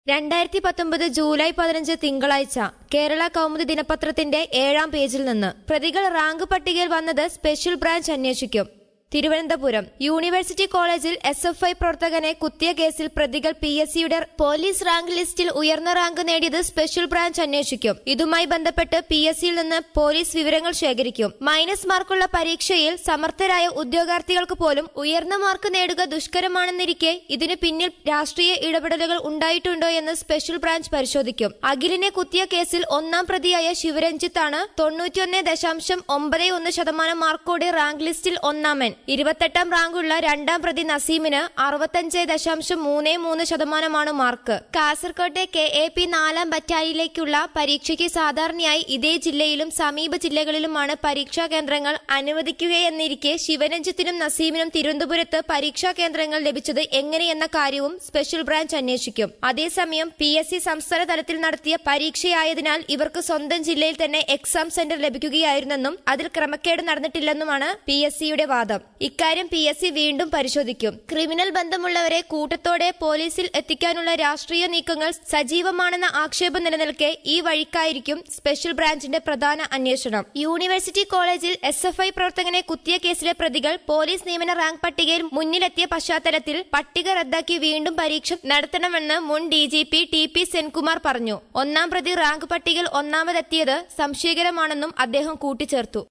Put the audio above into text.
രണ്ടായിരത്തി പത്തൊമ്പത് ജൂലൈ പതിനഞ്ച് തിങ്കളാഴ്ച കേരള കൗമുദി ദിനപത്രത്തിന്റെ ഏഴാം പേജിൽ നിന്ന് പ്രതികൾ റാങ്ക് പട്ടികയിൽ വന്നത് സ്പെഷ്യൽ ബ്രാഞ്ച് അന്വേഷിക്കും തിരുവനന്തപുരം യൂണിവേഴ്സിറ്റി കോളേജിൽ എസ് എഫ് ഐ പ്രവർത്തകനെ കുത്തിയ കേസിൽ പ്രതികൾ പി എസ് സിയുടെ പോലീസ് റാങ്ക് ലിസ്റ്റിൽ ഉയർന്ന റാങ്ക് നേടിയത് സ്പെഷ്യൽ ബ്രാഞ്ച് അന്വേഷിക്കും ഇതുമായി ബന്ധപ്പെട്ട് പി എസ് സിയിൽ നിന്ന് പോലീസ് വിവരങ്ങൾ ശേഖരിക്കും മൈനസ് മാർക്കുള്ള പരീക്ഷയിൽ സമർത്ഥരായ ഉദ്യോഗാർത്ഥികൾക്ക് പോലും ഉയർന്ന മാർക്ക് നേടുക ദുഷ്കരമാണെന്നിരിക്കെ ഇതിനു പിന്നിൽ രാഷ്ട്രീയ ഇടപെടലുകൾ ഉണ്ടായിട്ടുണ്ടോ എന്ന് സ്പെഷ്യൽ ബ്രാഞ്ച് പരിശോധിക്കും അഖിലിനെ കുത്തിയ കേസിൽ ഒന്നാം പ്രതിയായ ശിവരഞ്ജിത്താണ് തൊണ്ണൂറ്റിയൊന്ന് ദശാംശം ഒമ്പത് ഒന്ന് ശതമാനം മാർക്കോടെ റാങ്ക് ലിസ്റ്റിൽ ഒന്നാമൻ ഇരുപത്തെട്ടാം റാങ്കുള്ള രണ്ടാം പ്രതി നസീമിന് അറുപത്തഞ്ച് ദശാംശം മൂന്ന് മൂന്ന് ശതമാനമാണ് മാർക്ക് കാസർകോട്ടെ കെ എ പി നാലാം ബറ്റാലിയിലേക്കുള്ള പരീക്ഷയ്ക്ക് സാധാരണയായി ഇതേ ജില്ലയിലും സമീപ ജില്ലകളിലുമാണ് പരീക്ഷാ കേന്ദ്രങ്ങൾ അനുവദിക്കുകയെന്നിരിക്കെ ശിവരഞ്ജിത്തിനും നസീമിനും തിരുവനന്തപുരത്ത് പരീക്ഷാ കേന്ദ്രങ്ങൾ ലഭിച്ചത് എങ്ങനെയെന്ന കാര്യവും സ്പെഷ്യൽ ബ്രാഞ്ച് അന്വേഷിക്കും അതേസമയം പി എസ് സി സംസ്ഥാന തലത്തിൽ നടത്തിയ പരീക്ഷയായതിനാൽ ഇവർക്ക് സ്വന്തം ജില്ലയിൽ തന്നെ എക്സാം സെന്റർ ലഭിക്കുകയായിരുന്നെന്നും അതിൽ ക്രമക്കേട് നടന്നിട്ടില്ലെന്നുമാണ് പി എസ് സിയുടെ വാദം ഇക്കാര്യം പി എസ് സി വീണ്ടും പരിശോധിക്കും ക്രിമിനൽ ബന്ധമുള്ളവരെ കൂട്ടത്തോടെ പോലീസിൽ എത്തിക്കാനുള്ള രാഷ്ട്രീയ നീക്കങ്ങൾ സജീവമാണെന്ന ആക്ഷേപം നിലനിൽക്കെ ഈ വഴിക്കായിരിക്കും സ്പെഷ്യൽ ബ്രാഞ്ചിന്റെ പ്രധാന അന്വേഷണം യൂണിവേഴ്സിറ്റി കോളേജിൽ എസ് എഫ് ഐ പ്രവർത്തകനെ കുത്തിയ കേസിലെ പ്രതികൾ പോലീസ് നിയമന റാങ്ക് പട്ടികയിൽ മുന്നിലെത്തിയ പശ്ചാത്തലത്തിൽ പട്ടിക റദ്ദാക്കി വീണ്ടും പരീക്ഷ നടത്തണമെന്ന് മുൻ D G P T P Senkumar പറഞ്ഞു ഒന്നാം പ്രതി റാങ്ക് പട്ടികയിൽ ഒന്നാമതെത്തിയത് സംശയകരമാണെന്നും അദ്ദേഹം കൂട്ടിച്ചേർത്തു